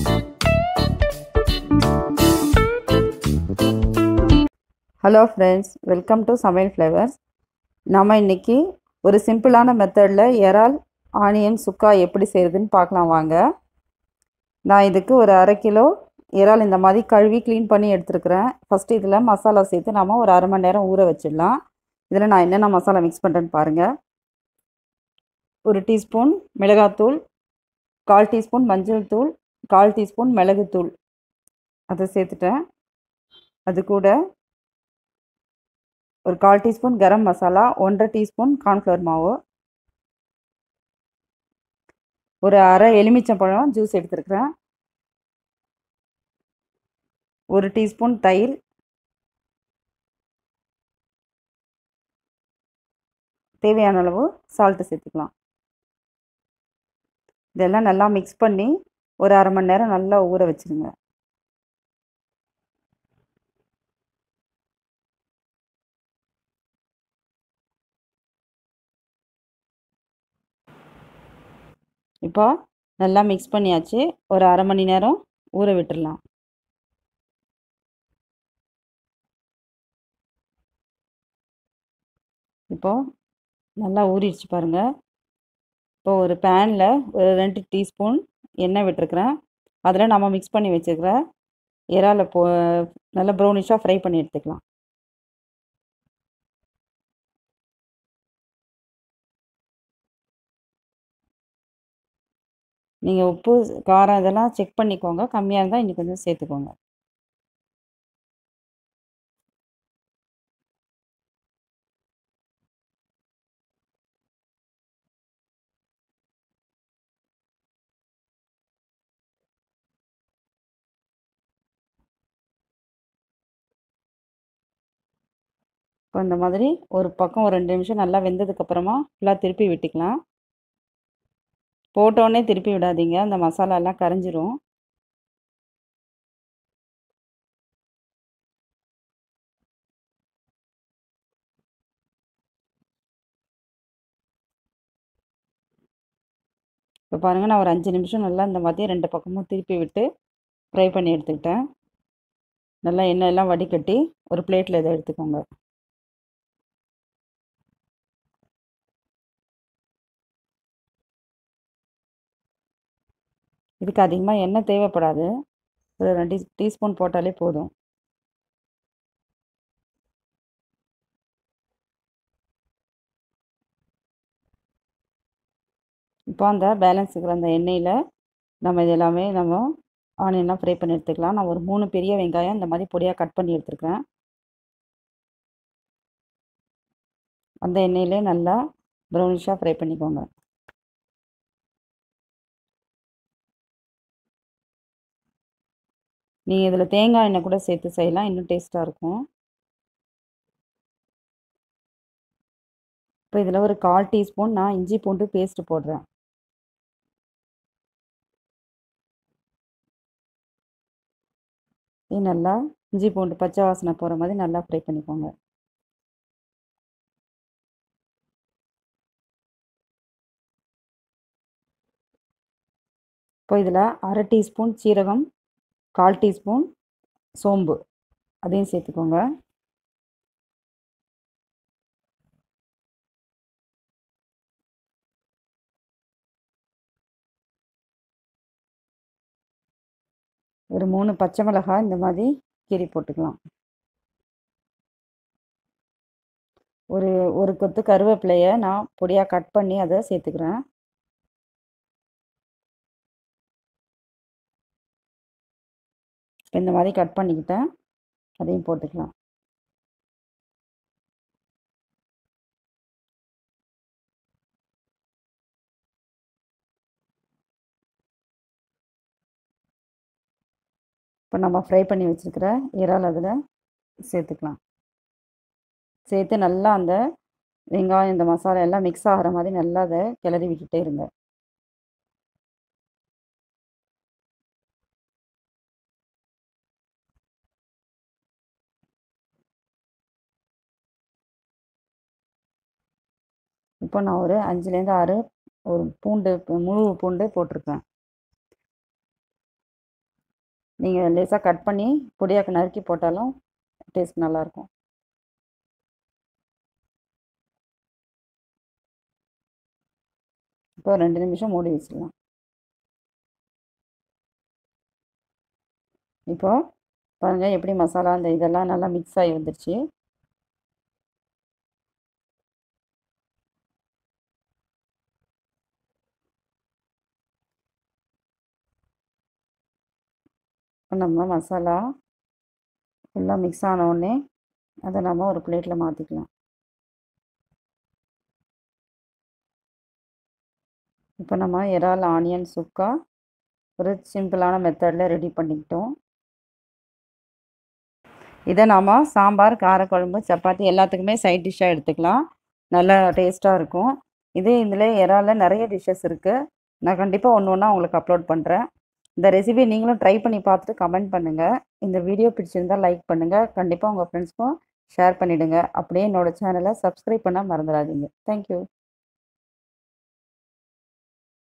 hello friends welcome to Samayal Flavours நம்ம இன்றைக்கி ஒரு சிம்பிளான மெத்தடில் இறால் ஆனியன் சுக்கா எப்படி செய்கிறதுன்னு பார்க்கலாம் வாங்க நான் இதுக்கு ஒரு அரை கிலோ இறால் இந்த மாதிரி கழுவி க்ளீன் பண்ணி எடுத்துருக்கிறேன் ஃபஸ்ட்டு இதில் மசாலா சேர்த்து நாம் ஒரு அரை மணி நேரம் ஊற வச்சிடலாம் இதில் நான் என்னென்ன மசாலா மிக்ஸ் பண்ணுறேன்னு பாருங்கள் ஒரு டீஸ்பூன் மிளகாத்தூள் கால் டீஸ்பூன் மஞ்சள் தூள் கால் டீஸ்பூன் மிளகுத்தூள் அதை சேர்த்துட்டேன் அது கூட ஒரு கால் டீஸ்பூன் கரம் மசாலா ஒன்றரை டீஸ்பூன் கார்ன்ஃப்ளவர் மாவு ஒரு அரை எலுமிச்சம்பழம் ஜூஸ் எடுத்துருக்கிறேன் ஒரு டீஸ்பூன் தயிர் தேவையான அளவு சால்ட்டு சேர்த்துக்கலாம் இதெல்லாம் நல்லா மிக்ஸ் பண்ணி ஒரு அரை மணி நேரம் நல்லா ஊற வச்சுருங்க இப்போ நல்லா மிக்ஸ் பண்ணியாச்சு ஒரு அரை மணி நேரம் ஊற விட்டுடலாம் இப்போது நல்லா ஊறிடுச்சு பாருங்கள் இப்போ ஒரு பேனில் ஒரு ரெண்டு டீஸ்பூன் எண்ணெய் விட்டுருக்குறேன் அதில் நம்ம மிக்ஸ் பண்ணி வச்சுருக்கிற இறாலை போ நல்லா ப்ரௌனிஷாக ஃப்ரை பண்ணி எடுத்துக்கலாம் நீங்கள் உப்பு காரம் இதெல்லாம் செக் பண்ணிக்கோங்க கம்மியாக இருந்தால் இன்னும் கொஞ்சம் சேர்த்துக்கோங்க இப்போ இந்த மாதிரி ஒரு பக்கம் ஒரு ரெண்டு நிமிஷம் நல்லா வெந்ததுக்கப்புறமா ஃபுல்லாக திருப்பி விட்டுக்கலாம் போட்டோடனே திருப்பி விடாதீங்க அந்த மசாலாலாம் கரைஞ்சிரும் இப்போ பாருங்கள் நான் ஒரு அஞ்சு நிமிஷம் நல்லா இந்த மாதிரி ரெண்டு பக்கமும் திருப்பி விட்டு ஃப்ரை பண்ணி எடுத்துக்கிட்டேன் நல்லா எண்ணெய் எல்லாம் வடிகட்டி ஒரு பிளேட்டில் இதை எடுத்துக்கோங்க இதுக்கு அதிகமாக எண்ணெய் தேவைப்படாது ஒரு ரெண்டு டீஸ்பூன் போட்டாலே போதும் இப்போ அந்த பேலன்ஸ் இருக்கிற அந்த எண்ணெயில் நம்ம இது எல்லாமே நம்ம ஆனியன்லாம் ஃப்ரை பண்ணி எடுத்துக்கலாம் நான் ஒரு மூணு பெரிய வெங்காயம் இந்த மாதிரி பொடியாக கட் பண்ணி எடுத்துருக்கேன் அந்த எண்ணெயிலே நல்லா ப்ரௌனிஷாக ஃப்ரை பண்ணிக்கோங்க நீங்கள் இதில் தேங்காய் எண்ணெய் கூட சேர்த்து செய்யலாம் இன்னும் டேஸ்ட்டாக இருக்கும் இப்போ இதில் ஒரு கால் டீஸ்பூன் நான் இஞ்சி பூண்டு பேஸ்ட்டு போடுறேன் இது நல்லா இஞ்சி பூண்டு பச்சை வாசனை போகிற மாதிரி நல்லா ஃப்ரை பண்ணிக்கோங்க இப்போ இதில் அரை டீஸ்பூன் சீரகம் கால் டீஸ்பூன் சோம்பு அதையும் சேர்த்துக்கோங்க ஒரு மூணு பச்சை மிளகாய் இந்த மாதிரி கீரி போட்டுக்கலாம் ஒரு ஒரு கொத்து கருவேப்பிலையை நான் பொடியாக கட் பண்ணி அதை சேர்த்துக்கிறேன் இந்த மாதிரி கட் பண்ணிக்கிட்டேன் அதையும் போட்டுக்கலாம் இப்போ நம்ம ஃப்ரை பண்ணி வச்சுருக்கிற இறால் அதில் சேர்த்துக்கலாம் சேர்த்து நல்லா அந்த வெங்காயம் இந்த மசாலா எல்லாம் மிக்ஸ் ஆகிற மாதிரி நல்லா அதை கிளறி விட்டுட்டே இருங்க இப்போ நான் ஒரு அஞ்சுலேருந்து ஆறு ஒரு பூண்டு முழு பூண்டு போட்டிருக்கேன் நீங்கள் லேசாக கட் பண்ணி பொடியாக்க நறுக்கி போட்டாலும் டேஸ்ட் நல்லாயிருக்கும் இப்போ ரெண்டு நிமிஷம் மூடி வச்சிடலாம் இப்போ பாருங்கள் எப்படி மசாலா அந்த இதெல்லாம் நல்லா மிக்ஸ் ஆகி வந்துருச்சு இப்போ நம்ம மசாலா ஃபுல்லாக மிக்ஸ் ஆன உடனே அதை நம்ம ஒரு பிளேட்டில் மாற்றிக்கலாம் இப்போ நம்ம இறால் ஆனியன் சுக்கா ஒரு சிம்பிளான மெத்தடில் ரெடி பண்ணிக்கிட்டோம் இதை நாம் சாம்பார் காரக்குழம்பு சப்பாத்தி எல்லாத்துக்குமே சைட் டிஷ்ஷாக எடுத்துக்கலாம் நல்லா டேஸ்ட்டாக இருக்கும் இதே இதில் இறாலில் நிறைய டிஷ்ஷஸ் இருக்குது நான் கண்டிப்பாக ஒன்று ஒன்றா உங்களுக்கு அப்லோட் பண்ணுறேன் இந்த ரெசிபி நீங்களும் ட்ரை பண்ணி பார்த்துட்டு கமெண்ட் பண்ணுங்கள் இந்த வீடியோ பிடிச்சிருந்தால் லைக் பண்ணுங்கள் கண்டிப்பாக உங்கள் ஃப்ரெண்ட்ஸ்க்கும் ஷேர் பண்ணிவிடுங்க அப்படியே என்னோடய சேனலை சப்ஸ்கிரைப் பண்ண மறந்துடாதீங்க தேங்க்யூ